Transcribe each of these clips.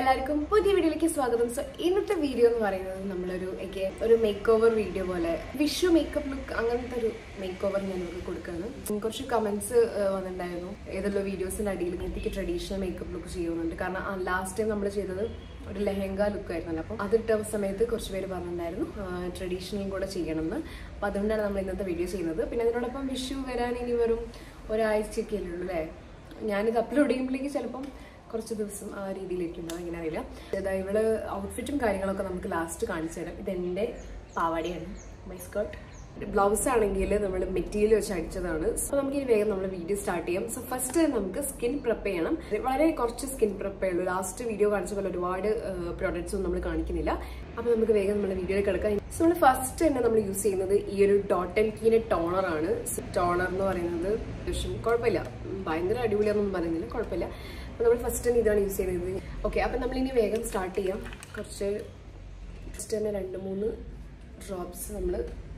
എല്ലാവർക്കും പുതിയ വീഡിയോയിലേക്ക് സ്വാഗതം സോ ഇന്നത്തെ വീഡിയോ എന്ന് പറയുന്നത് നമ്മളൊരു again ഒരു മേക്ക് ഓവർ വീഡിയോ പോലെ വിഷു മേക്കപ്പ് ലുക്ക് അങ്ങനത്തെ ഒരു മേക്ക് ഓവർ ഞാൻ നിങ്ങൾക്ക് കൊടുക്കുകയാണ് ഉം, കുറച്ച് കമന്റ്സ് വന്നിട്ടുണ്ടായിരുന്നു ഏതെല്ലോ വീഡിയോസിന്റെ അടിയിൽ എനിക്ക് ട്രഡീഷണൽ മേക്കപ്പ് ലുക്ക് ചെയ്യുന്നുണ്ട് കാരണം ലാസ്റ്റ് ടൈം നമ്മൾ ചെയ്തത് ഒരു ലെഹങ്ക ലുക്ക് ആയിരുന്നല്ലോ അപ്പം അതിട്ട സമയത്ത് കുറച്ച് പേര് പറഞ്ഞിട്ടുണ്ടായിരുന്നു ട്രഡീഷണൽ കൂടെ ചെയ്യണമെന്ന് അപ്പം അതുകൊണ്ടാണ് നമ്മൾ ഇന്നത്തെ വീഡിയോ ചെയ്യുന്നത് പിന്നെ അതിനോടൊപ്പം വിഷു വരാൻ ഇനി വെറും ഒരാഴ്ചയൊക്കെ അല്ലേ ഉള്ളൂ അല്ലേ ഞാനിത് അപ്ലോഡ് ചെയ്യുമ്പോഴേക്ക് ചിലപ്പം കുറച്ച് ദിവസം ആ രീതിയിലേക്ക് ഉണ്ടാവും എങ്ങനെ അറിയില്ല ഇതാ ഇവള് ഔട്ട്ഫിറ്റും കാര്യങ്ങളൊക്കെ നമുക്ക് ലാസ്റ്റ് കാണിച്ചു തരാം ഇതെന്റെ പാവാടയാണ് മൈ സ്കേർട്ട് ബ്ലൗസ് ആണെങ്കിൽ നമ്മൾ മെറ്റീരിയൽ വെച്ച് അടിച്ചതാണ് സോ നമുക്ക് ഇനി വേഗം നമ്മൾ വീഡിയോ സ്റ്റാർട്ട് ചെയ്യാം സോ ഫസ്റ്റ് നമുക്ക് സ്കിൻ പ്രിപ്പ് ചെയ്യണം വളരെ കുറച്ച് സ്കിൻ പ്രിപ്പേ ഉള്ളൂ ലാസ്റ്റ് വീഡിയോ കാണിച്ച പോലെ ഒരുപാട് പ്രോഡക്ട്സ് ഒന്നും നമ്മൾ കാണിക്കുന്നില്ല അപ്പൊ നമുക്ക് വേഗം നമ്മൾ വീഡിയോയിൽ കിടക്കാം സോ നമ്മൾ ഫസ്റ്റ് തന്നെ നമ്മൾ യൂസ് ചെയ്യുന്നത് ഈ ഒരു ഡോട്ട് ആൻഡ് കീനെ ടോണർ ആണ് ടോണർ എന്ന് പറയുന്നത് അത്യാവശ്യം കുഴപ്പമില്ല ഭയങ്കര അടിപൊളിയാണെന്നൊന്നും പറയുന്നില്ല കുഴപ്പമില്ല അപ്പൊ നമ്മൾ ഫസ്റ്റ് തന്നെ ഇതാണ് യൂസ് ചെയ്യുന്നത് ഓക്കെ അപ്പൊ നമ്മൾ ഇനി വേഗം സ്റ്റാർട്ട് ചെയ്യാം കുറച്ച് ഫസ്റ്റ് തന്നെ രണ്ട് മൂന്ന് ഡ്രോപ്സ് നമ്മൾ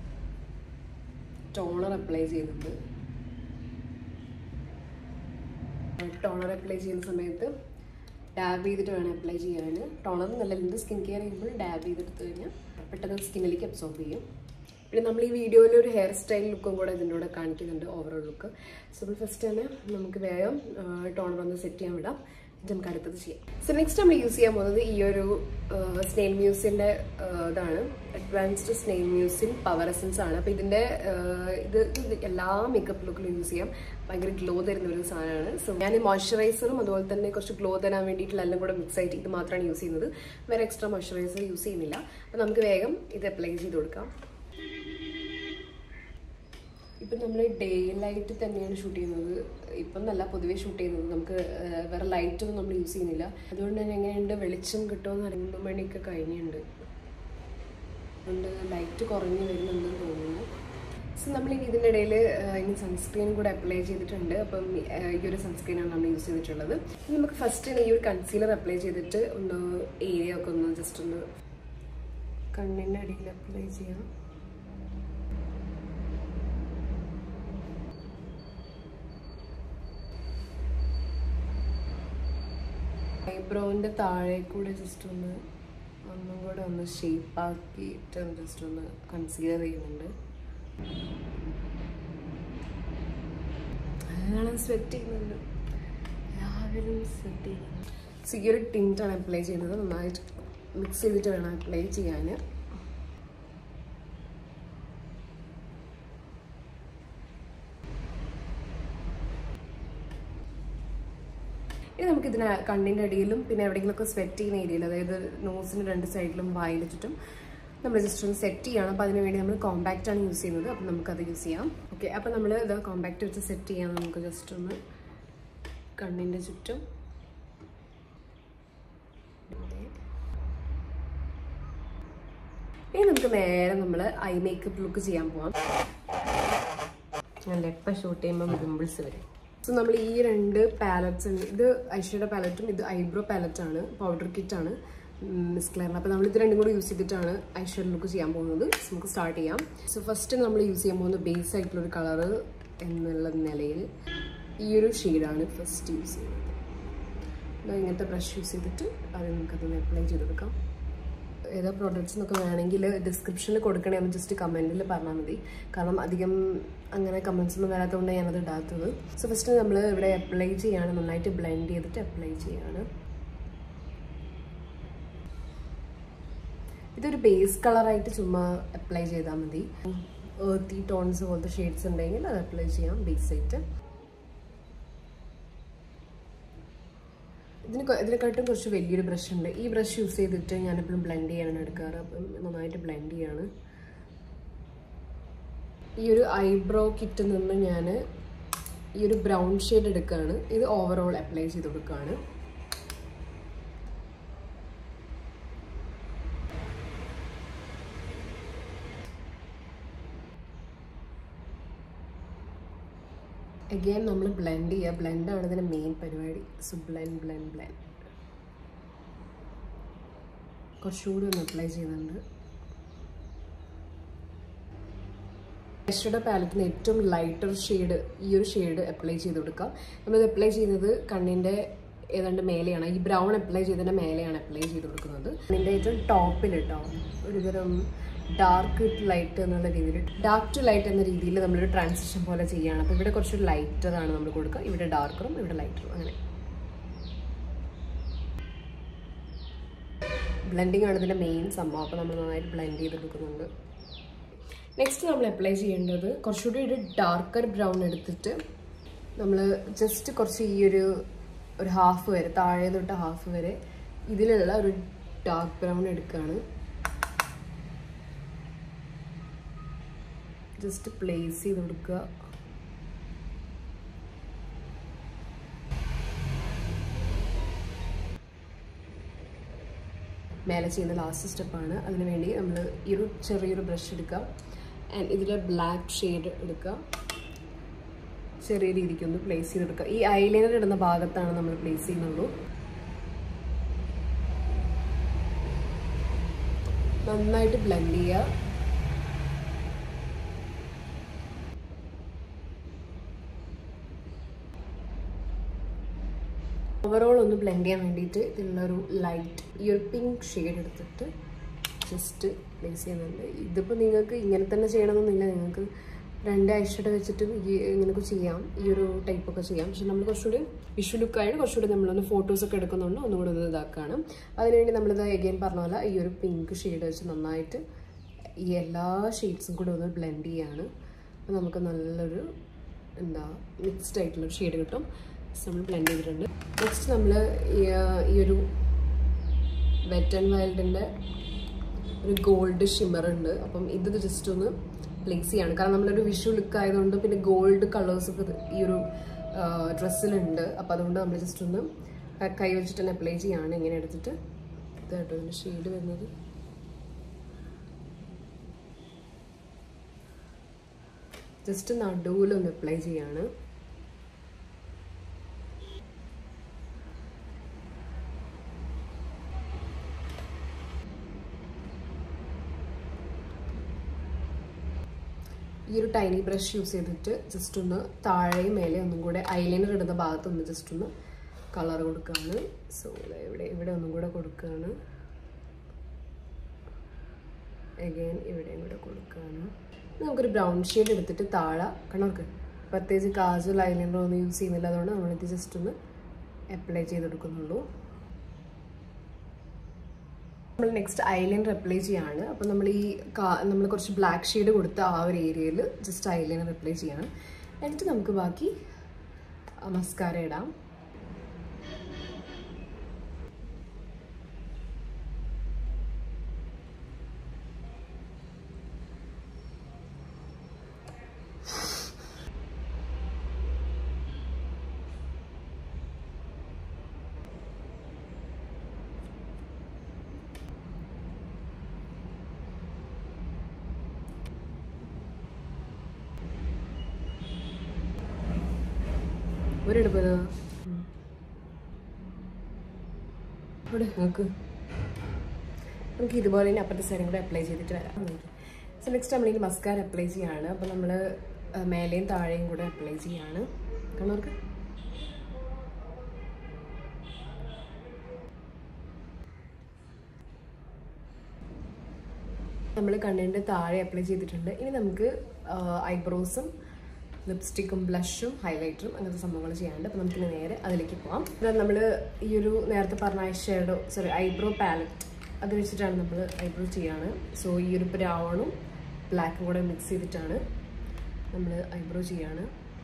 ടോണർ അപ്ലൈ ചെയ്യുന്നുണ്ട് ടോണർ അപ്ലൈ ചെയ്യുന്ന സമയത്ത് ഡാബ് ചെയ്തിട്ട് വേണം അപ്ലൈ ചെയ്യാൻ ടോണർ നല്ല എന്ത് സ്കിൻ കെയർ ചെയ്യുമ്പോൾ ഡാബ് ചെയ്തെടുത്ത് കഴിഞ്ഞാൽ പെട്ടെന്ന് സ്കിന്നിലേക്ക് അബ്സോർബ് ചെയ്യും പിന്നെ നമ്മൾ ഈ വീഡിയോയിൽ ഒരു ഹെയർ സ്റ്റൈൽ ലുക്കും കൂടെ ഇതിൻ്റെ കൂടെ കാണിക്കുന്നുണ്ട് ഓവറോൾ ലുക്ക് സോ നമ്മൾ ഫസ്റ്റ് തന്നെ നമുക്ക് വേഗം ടോണർ ഒന്ന് സെറ്റ് ചെയ്യാൻ വിടാം ഇത് നമുക്ക് അടുത്തത് ചെയ്യാം സോ നെക്സ്റ്റ് നമ്മൾ യൂസ് ചെയ്യാൻ പോകുന്നത് ഈ ഒരു സ്നെയിൽ മ്യൂസിൻ്റെ ഇതാണ് advanced snail mucin power essence ആണ് അപ്പോൾ ഇതിൻ്റെ ഇത് ഇത് എല്ലാ മേക്കപ്പ് ലുക്കിലും യൂസ് ചെയ്യാം ഭയങ്കര ഗ്ലോ തരുന്ന ഒരു സാധനമാണ് സോ ഞാൻ മോയ്സ്ചറൈസറും അതുപോലെ തന്നെ കുറച്ച് ഗ്ലോ തരാൻ വേണ്ടിയിട്ടുള്ള എല്ലാം കൂടെ മിക്സ് ആയിട്ട് ഇത് മാത്രമാണ് യൂസ് ചെയ്യുന്നത് വേറെ എക്സ്ട്രാ മോയ്സ്ചറൈസർ യൂസ് ചെയ്യുന്നില്ല അപ്പോൾ നമുക്ക് വേഗം ഇത് അപ്ലൈ ചെയ്ത് കൊടുക്കാം ഇപ്പം നമ്മൾ ഡേ ലൈറ്റ് തന്നെയാണ് ഷൂട്ട് ചെയ്യുന്നത് ഇപ്പം നല്ല പൊതുവേ ഷൂട്ട് ചെയ്യുന്നത് നമുക്ക് ആ, വേറെ ലൈറ്റൊന്നും നമ്മൾ യൂസ് ചെയ്യുന്നില്ല അതുകൊണ്ട് തന്നെ എങ്ങനെയുണ്ട് വെളിച്ചം കിട്ടുമെന്ന് അറിയുന്ന മണിയൊക്കെ കഴിഞ്ഞുണ്ട് അതുകൊണ്ട് ലൈറ്റ് കുറഞ്ഞു വരുന്നുണ്ടെന്ന് തോന്നുന്നു സോ നമ്മൾ ഇനി ഇതിൻ്റെ ഇടയിൽ ഇനി സൺസ്ക്രീൻ കൂടെ അപ്ലൈ ചെയ്തിട്ടുണ്ട് അപ്പം ആ, ഈ ഒരു സൺസ്ക്രീനാണ് നമ്മൾ യൂസ് ചെയ്തിട്ടുള്ളത് ഇനി നമുക്ക് ഫസ്റ്റ് ഈ ഒരു കൺസീലർ അപ്ലൈ ചെയ്തിട്ട് ഒന്ന് ഏരിയ ഒക്കെ ഒന്ന് ജസ്റ്റ് ഒന്ന് കണ്ണിൻ്റെ അടിയിൽ അപ്ലൈ ചെയ്യാം ഐബ്രോവിൻ്റെ താഴെ കൂടെ ജസ്റ്റ് ഒന്ന് ഒന്നും കൂടെ ഒന്ന് ഷേപ്പ് ആക്കിയിട്ട് ജസ്റ്റ് ഒന്ന് കൺസീലർ ചെയ്യുന്നുണ്ട് അതാണ് സ്വെറ്റ് ചെയ്യുന്നുണ്ട് എല്ലാവരും സ്വെറ്റ് ചെയ്യുന്നുണ്ട് സോ ഈ ഒരു ടിൻറ്റാണ് അപ്ലൈ ചെയ്യുന്നത് നന്നായിട്ട് മിക്സ് ചെയ്തിട്ട് വേണം അപ്ലൈ ചെയ്യാൻ ഇനി നമുക്ക് ഇതിന് കണ്ണിൻ്റെ അടിയിലും പിന്നെ എവിടെയെങ്കിലുമൊക്കെ സ്വെറ്റ് ചെയ്യുന്ന ഏരിയയിൽ അതായത് നോസിന് രണ്ട് സൈഡിലും വായിൽ ചുറ്റും നമ്മൾ ജസ്റ്റ് ഒന്ന് സെറ്റ് ചെയ്യണം അപ്പോൾ അതിന് വേണ്ടി നമ്മൾ കോമ്പാക്റ്റ് ആണ് യൂസ് ചെയ്യുന്നത് അപ്പോൾ നമുക്കത് യൂസ് ചെയ്യാം ഓക്കെ അപ്പോൾ നമ്മൾ ഇത് കോമ്പാക്റ്റ് വെച്ച് സെറ്റ് ചെയ്യാം നമുക്ക് ജസ്റ്റ് ഒന്ന് കണ്ണിൻ്റെ ചുറ്റും ഇനി നമുക്ക് നേരെ നമ്മൾ ഐ മേക്കപ്പ് ലുക്ക് ചെയ്യാൻ പോവാം നല്ല എപ്പോൾ ഷൂട്ട് ചെയ്യുമ്പോൾ പിമ്പിൾസ് വരും സോ നമ്മൾ ഈ രണ്ട് പാലറ്റ്സ് ഇത് ഐഷയുടെ പാലറ്റും ഇത് ഐബ്രോ പാലറ്റാണ് പൗഡർ കിറ്റാണ് മിസ് ക്ലെയറിന് അപ്പോൾ നമ്മൾ ഇത് രണ്ടും കൂടി യൂസ് ചെയ്തിട്ടാണ് ഐഷയുടെ ലുക്ക് ചെയ്യാൻ പോകുന്നത് So, നമുക്ക് സ്റ്റാർട്ട് ചെയ്യാം സോ ഫസ്റ്റ് നമ്മൾ യൂസ് ചെയ്യാൻ പോകുന്ന ബേസ് ആയിട്ടുള്ള ഒരു കളറ് എന്നുള്ള നിലയിൽ ഈ ഒരു ഷെയ്ഡാണ് ഫസ്റ്റ് യൂസ് ചെയ്യുന്നത് ദാ ഇങ്ങനത്തെ ബ്രഷ് യൂസ് ചെയ്തിട്ട് അത് നമുക്കതൊന്ന് അപ്ലൈ ചെയ്ത് കൊടുക്കാം ഏതാ പ്രോഡക്റ്റ്സ് എന്നൊക്കെ വേണമെങ്കിൽ ഡിസ്ക്രിപ്ഷനിൽ കൊടുക്കണമെന്ന് ജസ്റ്റ് കമൻറ്റിൽ പറഞ്ഞാൽ മതി കാരണം അധികം അങ്ങനെ കമൻസ് ഒന്നും വരാത്തതുകൊണ്ട് ഞാനത് ഇടാത്തത് സോ ഫസ്റ്റ് നമ്മൾ ഇവിടെ അപ്ലൈ ചെയ്യാണ് നന്നായിട്ട് ബ്ലെൻഡ് ചെയ്തിട്ട് അപ്ലൈ ചെയ്യാണ് ഇതൊരു ബേസ് കളറായിട്ട് ചുമ്മാ അപ്ലൈ ചെയ്താൽ മതി ഏർത്തി ടോൺസ് പോലത്തെ ഷെയ്ഡ്സ് ഉണ്ടെങ്കിൽ അത് അപ്ലൈ ചെയ്യാം ബേസ് ആയിട്ട് ഇതിന് കൊ- ഇതിനെക്കാട്ടും കുറച്ച് വലിയൊരു ബ്രഷ് ഉണ്ട് ഈ ബ്രഷ് യൂസ് ചെയ്തിട്ട് ഞാനെപ്പോഴും ബ്ലെൻഡ് ചെയ്യാനാണ് എടുക്കാറ് അപ്പം നന്നായിട്ട് ബ്ലെൻഡ് ചെയ്യാണ് ഈ ഒരു ഐബ്രോ കിറ്റിൽ നിന്ന് ഞാൻ ഈ ഒരു ബ്രൗൺ ഷെയ്ഡ് എടുക്കുകയാണ് ഇത് ഓവറോൾ അപ്ലൈ ചെയ്ത് കൊടുക്കുകയാണ് അഗെയിൻ നമ്മൾ ബ്ലെൻഡ് ചെയ്യുക ബ്ലെൻഡാണ് ഇതിൻ്റെ മെയിൻ പരിപാടി സോ ബ്ലെൻഡ് ബ്ലെൻഡ് ബ്ലെൻഡ് കുറച്ചുകൂടി ഒന്ന് അപ്ലൈ ചെയ്യുന്നുണ്ട് ഐഷയുടെ പാലറ്റിന് ഏറ്റവും ലൈറ്റർ ഷെയ്ഡ് ഈ ഒരു ഷെയ്ഡ് അപ്ലൈ ചെയ്ത് കൊടുക്കാം നമ്മളിത് അപ്ലൈ ചെയ്യുന്നത് കണ്ണിൻ്റെ ഏതാണ്ട് മേലെയാണ് ഈ ബ്രൗൺ അപ്ലൈ ചെയ്തതിൻ്റെ മേലെയാണ് അപ്ലൈ ചെയ്ത് കൊടുക്കുന്നത് അതിൻ്റെ ഏറ്റവും ടോപ്പിൽ കേട്ടോ ഒരുതരം ഡാർക്ക് ലൈറ്റ് എന്നുള്ള രീതിയിൽ ഡാർക്ക് ടു ലൈറ്റ് എന്ന രീതിയിൽ നമ്മളൊരു ട്രാൻസിഷൻ പോലെ ചെയ്യുകയാണ് അപ്പോൾ ഇവിടെ കുറച്ച് ലൈറ്ററാണ് നമ്മൾ കൊടുക്കുക ഇവിടെ ഡാർക്കറും ഇവിടെ ലൈറ്ററും അങ്ങനെ ബ്ലെൻഡിങ് ആണ് ഇതിൻ്റെ മെയിൻ സംഭവം അപ്പോൾ നമ്മൾ നന്നായിട്ട് ബ്ലെൻഡ് ചെയ്തെടുക്കുന്നുണ്ട് നെക്സ്റ്റ് നമ്മൾ അപ്ലൈ ചെയ്യേണ്ടത് കുറച്ചുകൂടി ഒരു ഡാർക്കർ ബ്രൗൺ എടുത്തിട്ട് നമ്മൾ ജസ്റ്റ് കുറച്ച് ഈ ഒരു ഒരു ഹാഫ് വരെ താഴെ തൊട്ട് ഹാഫ് വരെ ഇതിലുള്ള ഒരു ഡാർക്ക് ബ്രൗൺ എടുക്കുകയാണ് ജസ്റ്റ് പ്ലേസ് ചെയ്ത് കൊടുക്കുക മേലെ ചെയ്യുന്ന ലാസ്റ്റ് സ്റ്റെപ്പാണ് അതിന് വേണ്ടി നമ്മൾ ഈ ഒരു ചെറിയൊരു ബ്രഷ് എടുക്കുക ആൻഡ് ഇതിൽ ബ്ലാക്ക് ഷെയ്ഡ് എടുക്കുക ചെറിയ രീതിക്ക് ഒന്ന് പ്ലേസ് ചെയ്തെടുക്കുക ഈ ഐലൈനർ ഇടുന്ന ഭാഗത്താണ് നമ്മൾ പ്ലേസ് ചെയ്യുന്നുള്ളൂ നന്നായിട്ട് ബ്ലെൻഡ് ചെയ്യുക ഓവറോൾ ഒന്ന് ബ്ലെൻഡ് ചെയ്യാൻ വേണ്ടിയിട്ട് ഇതിലുള്ളൊരു ലൈറ്റ് ഈ ഒരു പിങ്ക് ഷെയ്ഡ് എടുത്തിട്ട് ജസ്റ്റ് പ്ലേസ് ചെയ്യുന്നുണ്ട് ഇതിപ്പോൾ നിങ്ങൾക്ക് ഇങ്ങനെ തന്നെ ചെയ്യണമെന്നൊന്നുമില്ല നിങ്ങൾക്ക് രണ്ട് ഐഷഡ് വെച്ചിട്ട് ഈ ഇങ്ങനെയൊക്കെ ചെയ്യാം ഈ ഒരു ടൈപ്പൊക്കെ ചെയ്യാം പക്ഷെ നമ്മൾ കുറച്ചുകൂടി വിഷു ലുക്കായിട്ട് കുറച്ചുകൂടി നമ്മളൊന്ന് ഫോട്ടോസൊക്കെ എടുക്കുന്നുണ്ട് ഒന്നുകൂടി ഇത് ഇതാക്കുകയാണ് അതിനുവേണ്ടി നമ്മളിത് എഗെയിൻ പറഞ്ഞ പോലെ ഈ ഒരു പിങ്ക് ഷെയ്ഡ് വെച്ച് നന്നായിട്ട് ഈ എല്ലാ ഷെയ്ഡ്സും കൂടി ഒന്ന് ബ്ലെൻഡ് ചെയ്യാണ് അപ്പോൾ നമുക്ക് നല്ലൊരു എന്താ മിക്സ്ഡ് ആയിട്ടുള്ളൊരു ഷെയ്ഡ് കിട്ടും നമ്മൾ ബ്ലെൻഡ് ചെയ്തിട്ടുണ്ട് നെക്സ്റ്റ് നമ്മൾ ഈ ഒരു വെറ്റ് ആൻഡ് വൈൽഡിൻ്റെ ഒരു ഗോൾഡ് ഷിമ്മർ ഉണ്ട് അപ്പം ഇത് ജസ്റ്റ് ഒന്ന് പ്ലേസ് ചെയ്യാണ് കാരണം നമ്മളൊരു വിഷു ലുക്ക് ആയതുകൊണ്ട് പിന്നെ ഗോൾഡ് കളേഴ്സ് ഒക്കെ ഈ ഒരു ഡ്രസ്സിലുണ്ട് അപ്പം അതുകൊണ്ട് നമ്മൾ ജസ്റ്റ് ഒന്ന് കൈ വെച്ചിട്ട് തന്നെ അപ്ലൈ ചെയ്യാണ് ഇങ്ങനെ എടുത്തിട്ട് ഇതായിട്ടോ ഇതിൻ്റെ ഷെയ്ഡ് വരുന്നത് ജസ്റ്റ് നടുവിലൊന്ന് അപ്ലൈ ചെയ്യാണ് ഈ ഒരു ടൈനി ബ്രഷ് യൂസ് ചെയ്തിട്ട് ജസ്റ്റ് ഒന്ന് താഴെയും മേലെ ഒന്നും കൂടെ ഐലൈനർ ഇടുന്ന ഭാഗത്തൊന്ന് ജസ്റ്റ് ഒന്ന് കളർ കൊടുക്കുകയാണ് സോ ഇവിടെ ഇവിടെ ഒന്നും കൂടെ കൊടുക്കുകയാണ് അഗൈൻ ഇവിടെയും കൂടെ കൊടുക്കുകയാണ് നമുക്കൊരു ബ്രൗൺ ഷെയ്ഡ് എടുത്തിട്ട് താഴെ കണക്ക് പ്രത്യേകിച്ച് കാജുവൽ ഐലൈനർ ഒന്നും യൂസ് ചെയ്യുന്നില്ല അതുകൊണ്ട് നമ്മളിത് ജസ്റ്റ് ഒന്ന് അപ്ലൈ ചെയ്തെടുക്കുന്നുള്ളൂ നമ്മൾ നെക്സ്റ്റ് ഐലൈനർ അപ്ലൈ ചെയ്യാണ് അപ്പോൾ നമ്മൾ ഈ നമ്മൾ കുറച്ച് ബ്ലാക്ക് ഷെയ്ഡ് കൊടുത്ത ആ ഒരു ഏരിയയിൽ ജസ്റ്റ് ഐലൈനർ അപ്ലൈ ചെയ്യാണ് എന്നിട്ട് നമുക്ക് ബാക്കി മസ്കാര ഇടാം ഒരെടുപ്പത് ഇവിടെ നോക്ക് നമുക്ക് ഇതുപോലെ തന്നെ അപ്പുറത്തെ സൈഡും കൂടെ അപ്ലൈ ചെയ്തിട്ട് വരാം സോ നെക്സ്റ്റ് നമ്മളിനി മസ്കാര അപ്ലൈ ചെയ്യാണ് അപ്പോൾ നമ്മൾ മേലെയും താഴെയും കൂടെ അപ്ലൈ ചെയ്യാണ് കണ്ണൂർക്ക് നമ്മൾ കണ്ണിൻ്റെ താഴെ അപ്ലൈ ചെയ്തിട്ടുണ്ട് ഇനി നമുക്ക് ഐബ്രോസും ലിപ്സ്റ്റിക്കും ബ്ലഷും ഹൈലൈറ്ററും അങ്ങനത്തെ സംഭവങ്ങൾ ചെയ്യാനുണ്ട് അപ്പോൾ നമുക്കിനി നേരെ അതിലേക്ക് പോകാം നമ്മൾ ഈ ഒരു നേരത്തെ പറഞ്ഞ eye shadow sorry eyebrow palette അത് വെച്ചിട്ടാണ് നമ്മൾ ഐബ്രോ ചെയ്യാണ് സോ ഈ ഒരു ബ്രൗണും ബ്ലാക്കും കൂടെ മിക്സ് ചെയ്തിട്ടാണ് നമ്മൾ ഐബ്രോ ചെയ്യാണ്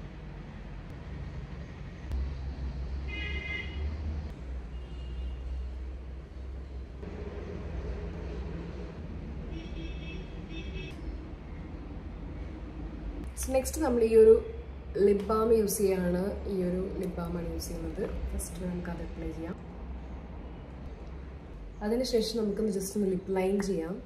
സോ നെക്സ്റ്റ് നമ്മൾ ഈ ഒരു ലിപ് ബാം യൂസ് ചെയ്യാണ് ഈ ഒരു ലിപ് ബാമാണ് യൂസ് ചെയ്യുന്നത് ഫസ്റ്റ് നമുക്ക് അത് അപ്ലൈ ചെയ്യാം അതിനുശേഷം നമുക്കൊന്ന് ജസ്റ്റ് ഒന്ന് ലിപ് ലൈൻ ചെയ്യാം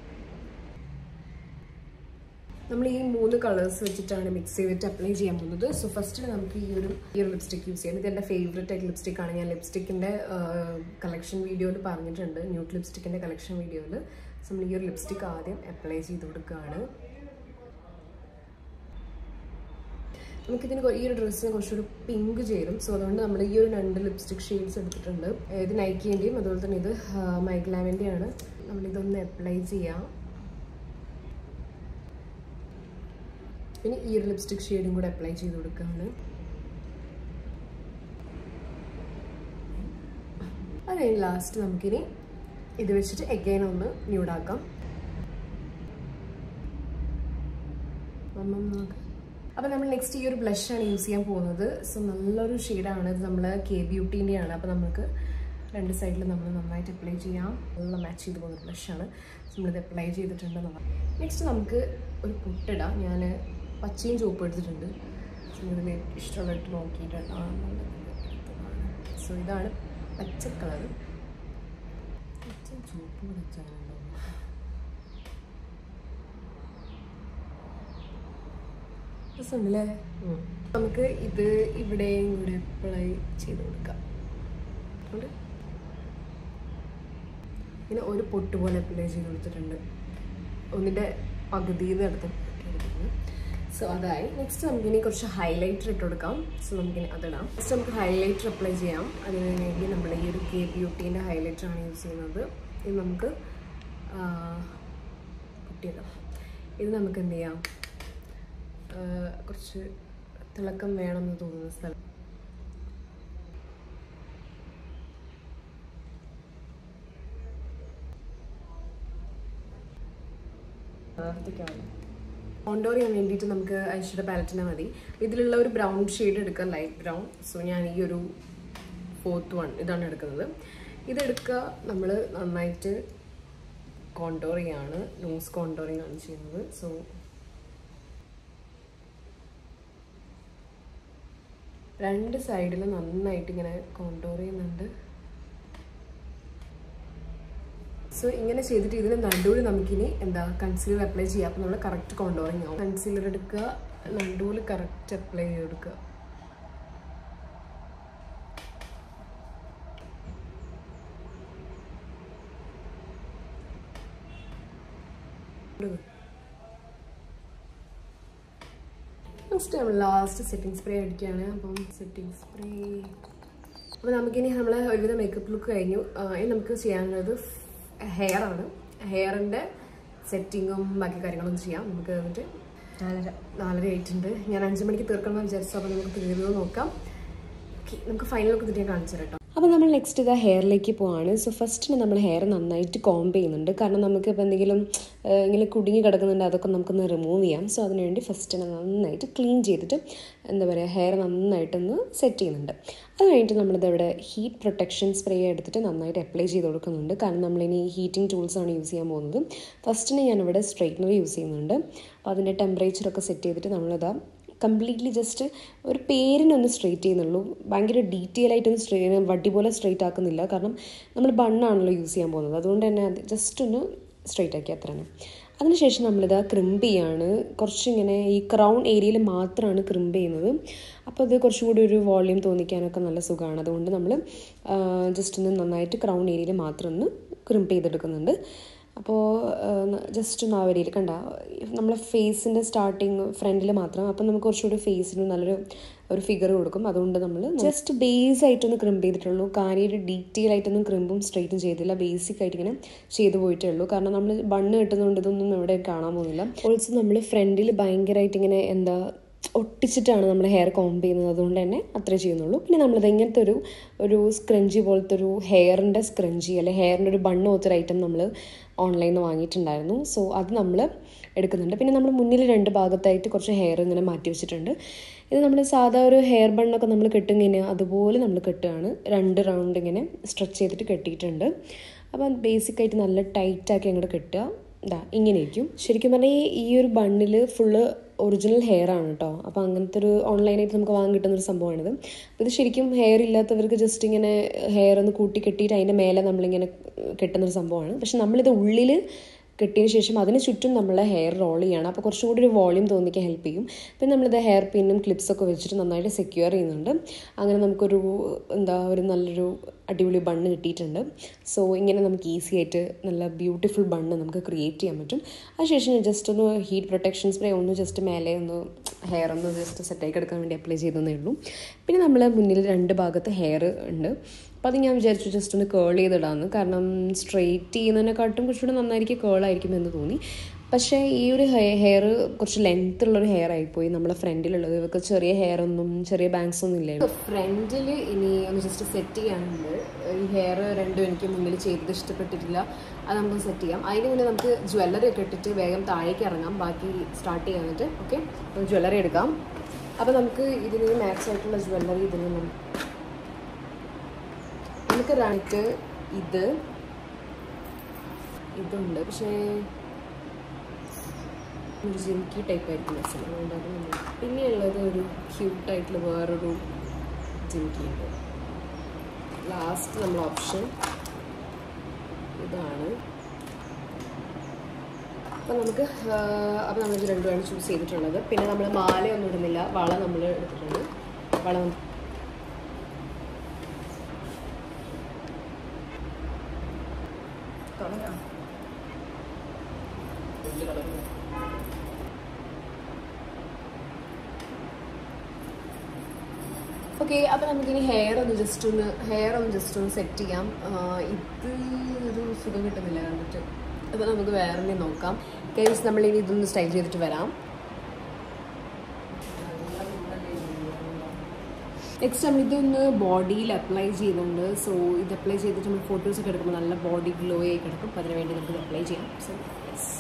നമ്മൾ ഈ മൂന്ന് കളേഴ്സ് വെച്ചിട്ടാണ് മിക്സ് ചെയ്തിട്ട് അപ്ലൈ ചെയ്യാൻ പോകുന്നത് സോ ഫസ്റ്റ് നമുക്ക് ഈ ഒരു ഈ ഒരു ലിപ്സ്റ്റിക് യൂസ് ചെയ്യാം ഇത് എൻ്റെ ഫേവറേറ്റ് ആയിട്ട് ലിപ്സ്റ്റിക് ആണ് ഞാൻ ലിപ്സ്റ്റിക്കിൻ്റെ കളക്ഷൻ വീഡിയോയിൽ പറഞ്ഞിട്ടുണ്ട് ന്യൂട്ട് ലിപ്സ്റ്റിക്കിൻ്റെ കളക്ഷൻ വീഡിയോയിൽ സോ നമ്മൾ ഈ ഒരു ലിപ്സ്റ്റിക് ആദ്യം അപ്ലൈ ചെയ്ത് കൊടുക്കുകയാണ് നമുക്കിതിന് കൊ- ഈ ഒരു ഡ്രസ്സിന് കുറച്ചൊരു പിങ്ക് ചേരും സോ അതുകൊണ്ട് നമ്മൾ ഈ ഒരു രണ്ട് ലിപ്സ്റ്റിക് ഷെയ്ഡ്സ് എടുത്തിട്ടുണ്ട് ഇത് നൈക്കിൻ്റെയും അതുപോലെ തന്നെ ഇത് മൈഗ്ലാമിൻ്റെയാണ് നമ്മളിതൊന്ന് അപ്ലൈ ചെയ്യാം പിന്നെ ഈ ഒരു ലിപ്സ്റ്റിക് ഷെയ്ഡും കൂടെ അപ്ലൈ ചെയ്ത് കൊടുക്കുകയാണ് അത് കഴിഞ്ഞ് ലാസ്റ്റ് നമുക്കിനി ഇത് വെച്ചിട്ട് എഗൈൻ ഒന്ന് ന്യൂഡാക്കാം അപ്പോൾ നമ്മൾ നെക്സ്റ്റ് ഈ ഒരു ബ്ലഷാണ് യൂസ് ചെയ്യാൻ പോകുന്നത് സോ നല്ലൊരു ഷെയ്ഡാണ് ഇത് നമ്മൾ കെ ബ്യൂട്ടീൻ്റെയാണ് അപ്പോൾ നമുക്ക് രണ്ട് സൈഡിൽ നമ്മൾ നന്നായിട്ട് അപ്ലൈ ചെയ്യാം നല്ല മാച്ച് ചെയ്ത് പോകുന്ന ബ്ലഷാണ് നമ്മളിത് അപ്ലൈ ചെയ്തിട്ടുണ്ട് നമ്മൾ നെക്സ്റ്റ് നമുക്ക് ഒരു പൊട്ടിടാം ഞാൻ പച്ചയും ചുവപ്പും എടുത്തിട്ടുണ്ട് ഇതിൽ ഇഷ്ടമുള്ള ഇട്ട് നോക്കിയിട്ട് ആ സോ ഇതാണ് പച്ച കളർ പച്ചയും ചുവപ്പും കൂടെ വെച്ചാലുണ്ടോ രസമുണ്ടല്ലേ നമുക്ക് ഇത് ഇവിടെയും കൂടെ അപ്ലൈ ചെയ്ത് കൊടുക്കാം ഉണ്ട്. ഇങ്ങനെ ഒരു പൊട്ട് പോലെ അപ്ലൈ ചെയ്ത് കൊടുത്തിട്ടുണ്ട് ഒന്നിൻ്റെ പകുതിയിൽ നിന്ന് എടുത്ത് സോ അതായി നെക്സ്റ്റ് നമുക്കിനി കുറച്ച് ഹൈലൈറ്റർ ഇട്ട് കൊടുക്കാം സോ നമുക്കിനി അതിടാം നെക്സ്റ്റ് നമുക്ക് ഹൈലൈറ്റർ അപ്ലൈ ചെയ്യാം അതിന് വേണ്ടി നമ്മൾ ഈ ഒരു കെ ബ്യൂട്ടീൻ്റെ ഹൈലൈറ്റർ ആണ് യൂസ് ചെയ്യുന്നത് ഇത് നമുക്ക് കുട്ടിയതാ ഇത് നമുക്ക് എന്ത് ചെയ്യാം ആ, കുറച്ച് തിളക്കം വേണമെന്ന് തോന്നുന്ന സ്ഥലം കോണ്ടോർ ചെയ്യാൻ വേണ്ടിയിട്ട് നമുക്ക് ഐശ്വര്യ പാലറ്റിനെ മതി ഇതിലുള്ള ഒരു ബ്രൗൺ ഷെയ്ഡ് എടുക്കുക ലൈറ്റ് ബ്രൗൺ സോ ഞാൻ ഈ ഒരു ഫോർത്ത് വൺ ഇതാണ് എടുക്കുന്നത് ഇതെടുക്കുക നമ്മൾ നന്നായിട്ട് കോണ്ടോർ ചെയ്യാണ് നോസ് കോണ്ടോറിങ് ആണ് ചെയ്യുന്നത് സോ രണ്ട് സൈഡിൽ നന്നായിട്ട് ഇങ്ങനെ കോണ്ടോർ ചെയ്യുന്നുണ്ട് സോ ഇങ്ങനെ ചെയ്തിട്ട് ഇതിന് നടുവിൽ നമുക്കിനി എന്താ കൺസീലർ അപ്ലൈ ചെയ്യാം അപ്പോൾ നമ്മൾ കറക്റ്റ് കോണ്ടോറിങ് ആവും കൺസീലർ എടുക്കുക നടുവിൽ കറക്റ്റ് അപ്ലൈ ചെയ്ത് കൊടുക്കുക നെക്സ്റ്റ് നമ്മൾ ലാസ്റ്റ് സെറ്റിംഗ് സ്പ്രേ അടിക്കുകയാണ് അപ്പം സെറ്റിംഗ് സ്പ്രേ അപ്പോൾ നമുക്കിനി നമ്മൾ ഒരുവിധം മേക്കപ്പ് ലുക്ക് കഴിഞ്ഞു ആ, ഇനി നമുക്ക് ചെയ്യാനുള്ളത് ഹെയർ ആണ് ഹെയറിൻ്റെ സെറ്റിങ്ങും ബാക്കി കാര്യങ്ങളും ചെയ്യാം നമുക്ക് എന്നിട്ട് നാലര നാലര ആയിട്ടുണ്ട് ഞാൻ അഞ്ച് മണിക്ക് തീർക്കണം വിചാരിച്ചു അപ്പോൾ നമുക്ക് തീർന്നത് നോക്കാം ഓക്കെ നമുക്ക് ഫൈനൽ ലുക്ക് ഇതിനെ കാണിച്ചു തരാം കേട്ടോ അപ്പോൾ നമ്മൾ നെക്സ്റ്റ് ഇതാ ഹെയറിലേക്ക് പോവാണ് സോ ഫസ്റ്റിന് നമ്മൾ ഹെയർ നന്നായിട്ട് കോംബ് ചെയ്യുന്നുണ്ട് കാരണം നമുക്ക് ഇപ്പോൾ എന്തെങ്കിലും ആ, ഇങ്ങനെ കുടുങ്ങി കിടക്കുന്നുണ്ട് അതൊക്കെ നമുക്കൊന്ന് റിമൂവ് ചെയ്യാം സോ അതിനുവേണ്ടി ഫസ്റ്റിന് നന്നായിട്ട് ക്ലീൻ ചെയ്തിട്ട് എന്താ പറയുക ഹെയർ നന്നായിട്ടൊന്ന് സെറ്റ് ചെയ്യുന്നുണ്ട് അത് കഴിഞ്ഞിട്ട് നമ്മളിത് ഇവിടെ ഹീറ്റ് പ്രൊട്ടക്ഷൻ സ്പ്രേ എടുത്തിട്ട് നന്നായിട്ട് അപ്ലൈ ചെയ്ത് കൊടുക്കുന്നുണ്ട് കാരണം നമ്മളിനി ഹീറ്റിംഗ് ടൂൾസാണ് യൂസ് ചെയ്യാൻ പോകുന്നത് ഫസ്റ്റിന് ഞാനിവിടെ സ്ട്രൈറ്റ്നർ യൂസ് ചെയ്യുന്നുണ്ട് അപ്പോൾ അതിൻ്റെ ടെമ്പറേച്ചറൊക്കെ സെറ്റ് ചെയ്തിട്ട് നമ്മളിതാ കംപ്ലീറ്റ്ലി ജസ്റ്റ് ഒരു പേരിനൊന്ന് സ്ട്രെയിറ്റ് ചെയ്യുന്നുള്ളൂ ഭയങ്കര ഡീറ്റെയിൽ ആയിട്ടൊന്ന് സ്ട്രേ വടി പോലെ സ്ട്രെയിറ്റ് ആക്കുന്നില്ല കാരണം നമ്മൾ ബണ്ണാണല്ലോ യൂസ് ചെയ്യാൻ പോകുന്നത് അതുകൊണ്ട് തന്നെ അത് ജസ്റ്റ് ഒന്ന് സ്ട്രെയിറ്റ് ആക്കി അത്രയാണ് അതിനുശേഷം നമ്മളിത് ക്രിമ്പ് ചെയ്യാണ് കുറച്ചിങ്ങനെ ഈ ക്രൗൺ ഏരിയയിൽ മാത്രമാണ് ക്രിമ്പ് ചെയ്യുന്നത് അപ്പോൾ അത് കുറച്ചും കൂടി ഒരു വോള്യൂം തോന്നിക്കാനൊക്കെ നല്ല സുഖമാണ് അതുകൊണ്ട് നമ്മൾ ജസ്റ്റ് ഒന്ന് നന്നായിട്ട് ക്രൗൺ ഏരിയയിൽ മാത്രം ഒന്ന് ക്രിമ്പ് ചെയ്തെടുക്കുന്നുണ്ട് അപ്പോൾ ജസ്റ്റ് ഒന്ന് ആ വരിയിൽ കണ്ട നമ്മളെ ഫേസിൻ്റെ സ്റ്റാർട്ടിങ് ഫ്രണ്ടിൽ മാത്രം അപ്പം നമുക്ക് കുറച്ചുകൂടി ഫേസിന് നല്ലൊരു ഒരു ഫിഗർ കൊടുക്കും അതുകൊണ്ട് നമ്മൾ ജസ്റ്റ് ബേസ് ആയിട്ടൊന്ന് ക്രിമ്പ് ചെയ്തിട്ടുള്ളൂ കാര്യമായിട്ട് ഡീറ്റെയിൽ ആയിട്ടൊന്നും ക്രിമ്പും സ്ട്രൈറ്റും ചെയ്തില്ല ബേസിക് ആയിട്ട് ഇങ്ങനെ ചെയ്തു പോയിട്ടേ ഉള്ളൂ കാരണം നമ്മൾ ബണ്ണ് കിട്ടുന്നതുകൊണ്ട് ഇതൊന്നും ഇവിടെ കാണാൻ പോകുന്നില്ല ഓൾസോ നമ്മൾ ഫ്രണ്ടിൽ ഭയങ്കരമായിട്ട് ഇങ്ങനെ എന്താ ഒട്ടിച്ചിട്ടാണ് നമ്മൾ ഹെയർ കോംബ് ചെയ്യുന്നത് അതുകൊണ്ട് തന്നെ അത്രേ ചെയ്യുന്നുള്ളൂ പിന്നെ നമ്മളിത് ഇങ്ങനത്തെ ഒരു ഒരു സ്ക്രഞ്ചി പോലത്തെ ഒരു ഹെയറിൻ്റെ സ്ക്രഞ്ചി അല്ലെ ഹെയറിൻ്റെ ഒരു ബണ്ണ് പോലത്തെ ഒരു ഐറ്റം നമ്മൾ ഓൺലൈനിൽ നിന്ന് വാങ്ങിയിട്ടുണ്ടായിരുന്നു സോ അത് നമ്മൾ എടുക്കുന്നുണ്ട് പിന്നെ നമ്മൾ മുന്നിൽ രണ്ട് ഭാഗത്തായിട്ട് കുറച്ച് ഹെയർ ഇങ്ങനെ മാറ്റി വെച്ചിട്ടുണ്ട് ഇത് നമ്മൾ സാധാ ഒരു ഹെയർ ബണ്ണൊക്കെ നമ്മൾ കെട്ടുങ്ങനെ അതുപോലെ നമ്മൾ കെട്ടുകയാണ് രണ്ട് റൗണ്ട് ഇങ്ങനെ സ്ട്രെച്ച് ചെയ്തിട്ട് കെട്ടിയിട്ടുണ്ട് അപ്പം ബേസിക്കായിട്ട് നല്ല ടൈറ്റാക്കി അങ്ങോട്ട് കെട്ടുക ഇതാ ഇങ്ങനെ ഇരിക്കും ശരിക്കും പറഞ്ഞാൽ ഈ- ഈ ഒരു ബണ്ണിൽ ഫുള്ള് ഒറിജിനൽ ഹെയർ ആണ് കേട്ടോ അപ്പോൾ അങ്ങനത്തെ ഒരു ഓൺലൈനായിട്ട് നമുക്ക് വാങ്ങാൻ കിട്ടുന്ന ഒരു സംഭവമാണിത് അപ്പോൾ ഇത് ശരിക്കും ഹെയർ ഇല്ലാത്തവർക്ക് ജസ്റ്റ് ഇങ്ങനെ ഹെയർ ഒന്ന് കൂട്ടി കെട്ടിയിട്ട് അതിൻ്റെ മേലെ നമ്മളിങ്ങനെ കെട്ടുന്ന ഒരു സംഭവമാണ് പക്ഷെ നമ്മളിത് ഉള്ളിൽ കെട്ടിയതിന് ശേഷം അതിന് ചുറ്റും നമ്മൾ ഹെയർ റോൾ ചെയ്യണം അപ്പോൾ കുറച്ചും കൂടി ഒരു വോളിയം തോന്നിക്കാൻ ഹെൽപ്പ് ചെയ്യും പിന്നെ നമ്മളിത് ഹെയർ പിന്നും ക്ലിപ്സൊക്കെ വെച്ചിട്ട് നന്നായിട്ട് സെക്യൂർ ചെയ്യുന്നുണ്ട് അങ്ങനെ നമുക്കൊരു എന്താ ഒരു നല്ലൊരു അടിപൊളി ബണ്ണ് കിട്ടിയിട്ടുണ്ട് സോ ഇങ്ങനെ നമുക്ക് ഈസി ആയിട്ട് നല്ല ബ്യൂട്ടിഫുൾ ബണ്ണ് നമുക്ക് ക്രിയേറ്റ് ചെയ്യാൻ പറ്റും അതിനുശേഷം ഞാൻ ജസ്റ്റ് ഒന്ന് ഹീറ്റ് പ്രൊട്ടക്ഷൻ സ്പ്രേ ഒന്ന് ജസ്റ്റ് മേലെ ഒന്ന് ഹെയർ ഒന്ന് ജസ്റ്റ് സെറ്റാക്കി എടുക്കാൻ വേണ്ടി അപ്ലൈ ചെയ്തതേ ഉള്ളൂ പിന്നെ നമ്മൾ മുന്നിൽ രണ്ട് ഭാഗത്ത് ഹെയർ ഉണ്ട് അപ്പോൾ അത് ഞാൻ വിചാരിച്ചു ജസ്റ്റ് ഒന്ന് കേൾ ചെയ്തിടാമെന്ന് കാരണം സ്ട്രെയിറ്റ് ചെയ്യുന്നതിനെക്കാട്ടും കുറച്ചുകൂടി നന്നായിരിക്കും കേളായിരിക്കും എന്ന് തോന്നി പക്ഷേ ഈ ഒരു ഹെയർ കുറച്ച് ലെങ്ത് ഉള്ളൊരു ഹെയർ ആയിപ്പോയി നമ്മുടെ ഫ്രണ്ടിലുള്ളത് ഇവർക്ക് ചെറിയ ഹെയർ ഒന്നും ചെറിയ ബാങ്ക്സ് ഒന്നും ഇല്ല ഫ്രണ്ടിൽ ഇനി ഒന്ന് ജസ്റ്റ് സെറ്റ് ചെയ്യാനുണ്ട് ഈ ഹെയർ രണ്ടും എനിക്ക് മുന്നിൽ ചെയ്തത് ഇഷ്ടപ്പെട്ടിട്ടില്ല അത് നമുക്ക് സെറ്റ് ചെയ്യാം അതിന് മുന്നേ നമുക്ക് ജ്വല്ലറി ഒക്കെ ഇട്ടിട്ട് വേഗം താഴേക്ക് ഇറങ്ങാം ബാക്കി സ്റ്റാർട്ട് ചെയ്യാനായിട്ട് ഓക്കെ അപ്പോൾ ജ്വല്ലറി എടുക്കാം അപ്പോൾ നമുക്ക് ഇതിന് മാച്ച് ആയിട്ടുള്ള ജ്വല്ലറി ഇതിന് നം- നമുക്ക് റാണിക്ക് ഇത് ഇതുണ്ട് പക്ഷേ ഒരു ജിംക്കി ടൈപ്പ് ആയിരിക്കും രസം അതുകൊണ്ട് അത് നമ്മൾ പിന്നെയുള്ളത് ഒരു ക്യൂട്ടായിട്ടുള്ള വേറൊരു ജിംക്കി ഉണ്ട് ലാസ്റ്റ് നമ്മൾ ഓപ്ഷൻ ഇതാണ് അപ്പം നമുക്ക് അപ്പം നമ്മളിത് രണ്ടുമാണ് ചൂസ് ചെയ്തിട്ടുള്ളത് പിന്നെ നമ്മൾ മാലയൊന്നും ഇടുന്നില്ല വള നമ്മൾ എടുത്തിട്ടുണ്ട് വള നമുക്ക് തുടങ്ങാം ഓക്കെ അപ്പോൾ നമുക്കിനി ഹെയർ ഒന്ന് ജസ്റ്റ് ഒന്ന് ഹെയർ ഒന്ന് ജസ്റ്റ് ഒന്ന് സെറ്റ് ചെയ്യാം ആ, ഇത് ഒരു സുഖം കിട്ടുന്നില്ല കണ്ടിട്ട് അപ്പോൾ നമുക്ക് വേറെ നോക്കാം കേസ് നമ്മളിനി ഇതൊന്ന് സ്റ്റൈൽ ചെയ്തിട്ട് വരാം നെക്സ്റ്റ് നമ്മൾ ഇതൊന്ന് ബോഡിയിൽ അപ്ലൈ ചെയ്യുന്നുണ്ട് സോ ഇത് അപ്ലൈ ചെയ്തിട്ട് നമ്മൾ ഫോട്ടോസ് ഒക്കെ എടുക്കുമ്പോൾ നല്ല ബോഡി ഗ്ലോ ആയി കിടക്കും അപ്പോൾ അതിന് വേണ്ടി നമുക്ക് അപ്ലൈ ചെയ്യാം സോ യെസ്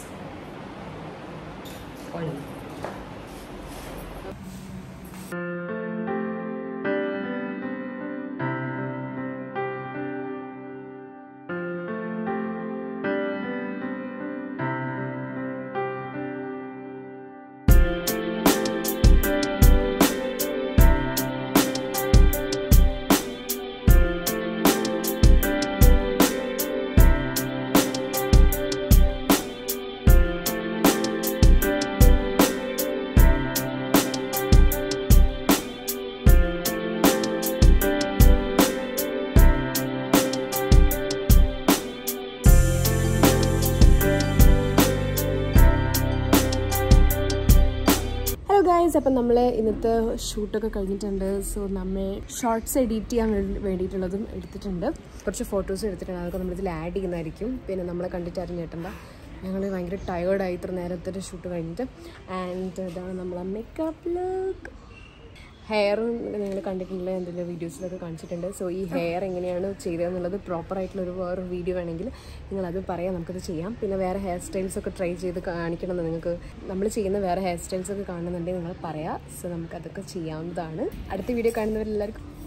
ഹലോ ഗായ്സ് അപ്പം നമ്മൾ ഇന്നത്തെ ഷൂട്ടൊക്കെ കഴിഞ്ഞിട്ടുണ്ട് സോ നമ്മൾ ഷോർട്സ് എഡിറ്റ് ചെയ്യാൻ വേണ്ടി- വേണ്ടിയിട്ടുള്ളതും എടുത്തിട്ടുണ്ട് കുറച്ച് ഫോട്ടോസും എടുത്തിട്ടുണ്ട് അതൊക്കെ നമ്മളിതിൽ ആഡ് ചെയ്യുന്നതായിരിക്കും പിന്നെ നമ്മളെ കണ്ടിട്ട് ആരും ഞെട്ടണ്ട ഞങ്ങൾ ഭയങ്കര ടയേർഡായി ഇത്ര നേരത്തെ ഷൂട്ട് കഴിഞ്ഞിട്ട് ആൻഡ് ഇതാണ് നമ്മളെ മേക്കപ്പ് ലുക്ക് ഹെയറും നിങ്ങൾ കണ്ടിട്ടുള്ള എന്തെങ്കിലും വീഡിയോസിലൊക്കെ കാണിച്ചിട്ടുണ്ട് സോ ഈ ഹെയർ എങ്ങനെയാണ് ചെയ്തതെന്നുള്ളത് പ്രോപ്പറായിട്ടുള്ള ഒരു വേറൊരു വീഡിയോ വേണമെങ്കിൽ നിങ്ങൾ അത് പറയാം നമുക്കത് ചെയ്യാം പിന്നെ വേറെ ഹെയർ സ്റ്റൈൽസ് ഒക്കെ ട്രൈ ചെയ്ത് കാണിക്കണമെന്ന് നിങ്ങൾക്ക് നമ്മൾ ചെയ്യുന്ന വേറെ ഹെയർ സ്റ്റൈൽസ് ഒക്കെ കാണുന്നുണ്ടെങ്കിൽ നിങ്ങൾ പറയാം സോ നമുക്കതൊക്കെ ചെയ്യാവുന്നതാണ് അടുത്ത വീഡിയോ കാണുന്നവരെല്ലാവർക്കും